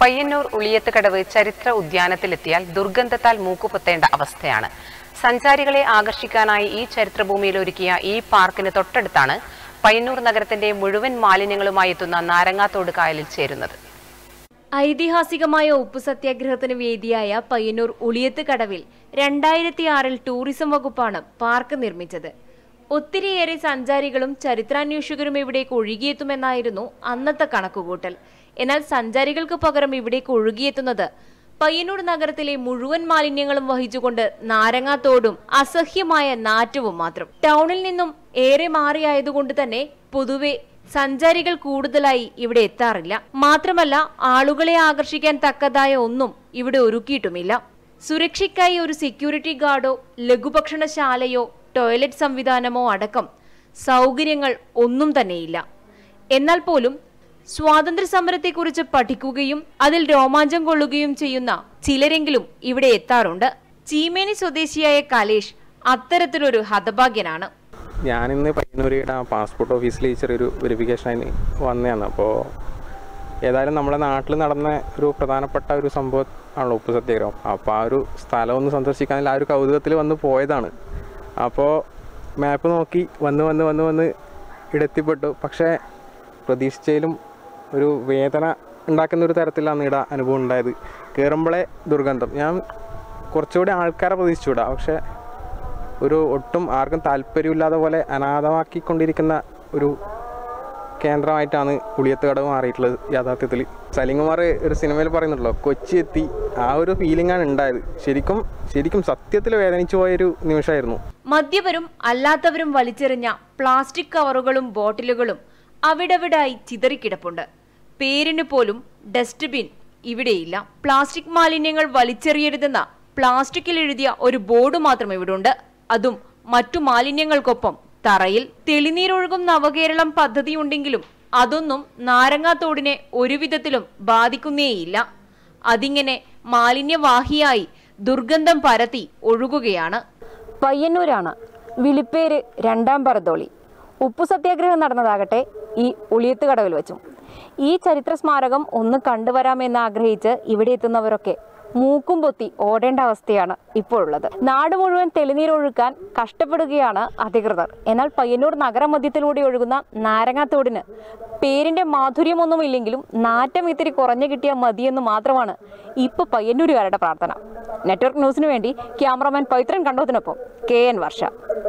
പയ്യന്നൂർ ഉളിയത്തുകടവ് ചരിത്ര ഉദ്യാനത്തിലെത്തിയാൽ ദുർഗന്ധത്താൽ മൂക്കുപൊത്തേണ്ട അവസ്ഥയാണ് സഞ്ചാരികളെ ആകർഷിക്കാനായി ഈ ചരിത്രഭൂമിയിൽ ഒരുക്കിയ ഈ പാർക്കിന് തൊട്ടടുത്താണ് പയ്യന്നൂർ നഗരത്തിന്റെ മുഴുവൻ മാലിന്യങ്ങളുമായി എത്തുന്ന നാരങ്ങാത്തോട് കായലിൽ ചേരുന്നത് ഐതിഹാസികമായ ഉപ്പു സത്യാഗ്രഹത്തിന് വേദിയായ പയ്യന്നൂർ ഉളിയത്ത് കടവിൽ രണ്ടായിരത്തി ആറിൽ ടൂറിസം വകുപ്പാണ് പാർക്ക് നിർമ്മിച്ചത് ഒത്തിരിയേറെ സഞ്ചാരികളും ചരിത്രാന്വേഷകരും ഇവിടേക്ക് ഒഴുകിയെത്തുമെന്നായിരുന്നു അന്നത്തെ കണക്കുകൂട്ടൽ എന്നാൽ സഞ്ചാരികൾക്ക് പകരം ഇവിടേക്ക് ഒഴുകിയെത്തുന്നത് പയ്യന്നൂർ നഗരത്തിലെ മുഴുവൻ മാലിന്യങ്ങളും വഹിച്ചുകൊണ്ട് നാരങ്ങാത്തോടും അസഹ്യമായ നാറ്റവും മാത്രം ടൗണിൽ നിന്നും ഏറെ മാറിയായതുകൊണ്ട് തന്നെ പൊതുവെ സഞ്ചാരികൾ കൂടുതലായി ഇവിടെ എത്താറില്ല മാത്രമല്ല ആളുകളെ ആകർഷിക്കാൻ തക്കതായ ഒന്നും ഇവിടെ ഒരുക്കിയിട്ടുമില്ല സുരക്ഷയ്ക്കായി ഒരു സെക്യൂരിറ്റി ഗാർഡോ ലഘുഭക്ഷണശാലയോ ടോയ്ലറ്റ് സംവിധാനമോ അടക്കം സൗകര്യങ്ങൾ ഒന്നും തന്നെയില്ല എന്നാൽ പോലും സ്വാതന്ത്ര്യ സമരത്തെക്കുറിച്ച് പഠിക്കുകയും അതിൽ രോമാഞ്ചം കൊള്ളുകയും ചെയ്യുന്ന ചിലരെങ്കിലും ഇവിടെ എത്താറുണ്ട് ചീമേനി സ്വദേശിയായ കലേഷ് അത്തരത്തിലൊരു ഹതഭാഗ്യനാണ് ഞാനിന്ന് പയ്യന്നൂരിയുടെ പാസ്പോർട്ട് ഓഫീസിൽ ചെറിയൊരു വെരിഫിക്കേഷനായി വന്നതാണ് അപ്പോൾ ഏതായാലും നമ്മുടെ നാട്ടിൽ നടന്ന ഒരു പ്രധാനപ്പെട്ട ഒരു സംഭവം ആണല്ലോ ഉപ്പ് സത്യാഗ്രഹം അപ്പോൾ ആ ഒരു സ്ഥലം ഒന്ന് സന്ദർശിക്കാനുള്ള ആ ഒരു കൗതുകത്തിൽ വന്ന് പോയതാണ് അപ്പോൾ മാപ്പ് നോക്കി വന്ന് വന്ന് വന്ന് വന്ന് ഇവിടെ എത്തിപ്പെട്ടു പക്ഷേ പ്രതീക്ഷിച്ചതിലും ഒരു വേദന ഉണ്ടാക്കുന്ന ഒരു തരത്തിലാണ് ഇവിടെ അനുഭവം ഉണ്ടായത് കയറുമ്പോഴേ ദുർഗന്ധം ഞാൻ കുറച്ചുകൂടി ആൾക്കാരെ പ്രതീക്ഷിച്ചുവിടാം പക്ഷേ ഒരു ഒട്ടും ആർക്കും താല്പര്യമില്ലാതെ പോലെ അനാഥമാക്കിക്കൊണ്ടിരിക്കുന്ന ഒരു കേന്ദ്രമായിട്ടാണ് ഉളിയത്ത് കടവ് മാറിയിട്ടുള്ളത് യാഥാർത്ഥ്യത്തിൽ സലിംകുമാർ ഒരു സിനിമയിൽ പറയുന്നുണ്ടല്ലോ കൊച്ചി എത്തി ആ ഒരു ഫീലിംഗ് ആണ് ഉണ്ടായത് ശരിക്കും ശരിക്കും സത്യത്തിൽ വേദനിച്ചു പോയൊരു നിമിഷമായിരുന്നു മദ്യപരും അല്ലാത്തവരും വലിച്ചെറിഞ്ഞ പ്ലാസ്റ്റിക് കവറുകളും ബോട്ടിലുകളും അവിടവിടായി ചിതറിക്കിടപ്പുണ്ട് പേരിന് പോലും ഡസ്റ്റ്ബിൻ ഇവിടെയില്ല പ്ലാസ്റ്റിക് മാലിന്യങ്ങൾ വലിച്ചെറിയരുതെന്ന പ്ലാസ്റ്റിക്കിൽ എഴുതിയ ഒരു ബോർഡ് മാത്രം ഇവിടെ ഉണ്ട് അതും മറ്റു മാലിന്യങ്ങൾക്കൊപ്പം തറയിൽ തെളിനീരൊഴുകും നവകേരളം പദ്ധതിയുണ്ടെങ്കിലും അതൊന്നും നാരങ്ങാത്തോടിനെ ഒരു വിധത്തിലും ബാധിക്കുന്നേയില്ല അതിങ്ങനെ മാലിന്യവാഹിയായി ദുർഗന്ധം പരത്തി ഒഴുകുകയാണ് പയ്യന്നൂരാണ് വിളിപ്പേര് രണ്ടാം പറന്തോളി ഉപ്പു സത്യാഗ്രഹം നടന്നതാകട്ടെ ഈ ഉളിയത്ത് കടവിൽ വെച്ചും ഈ ചരിത്ര സ്മാരകം ഒന്ന് കണ്ടുവരാമെന്ന് ആഗ്രഹിച്ച് ഇവിടെ എത്തുന്നവരൊക്കെ മൂക്കും പൊത്തി ഓടേണ്ട അവസ്ഥയാണ് ഇപ്പോഴുള്ളത് നാട് മുഴുവൻ തെളിനീരൊഴുക്കാൻ കഷ്ടപ്പെടുകയാണ് അധികൃതർ എന്നാൽ പയ്യന്നൂർ നഗരമധ്യത്തിലൂടെ ഒഴുകുന്ന നാരങ്ങാത്തോടിന് പേരിന്റെ മാധുര്യമൊന്നുമില്ലെങ്കിലും നാറ്റം ഇത്തിരി കുറഞ്ഞു കിട്ടിയാൽ മതിയെന്ന് മാത്രമാണ് ഇപ്പൊ പയ്യന്നൂരുകാരുടെ പ്രാർത്ഥന നെറ്റ്വർക്ക് ന്യൂസിനു വേണ്ടി ക്യാമറമാൻ പവിത്രൻ കണ്ടോത്തിനൊപ്പം കെ എൻ വർഷ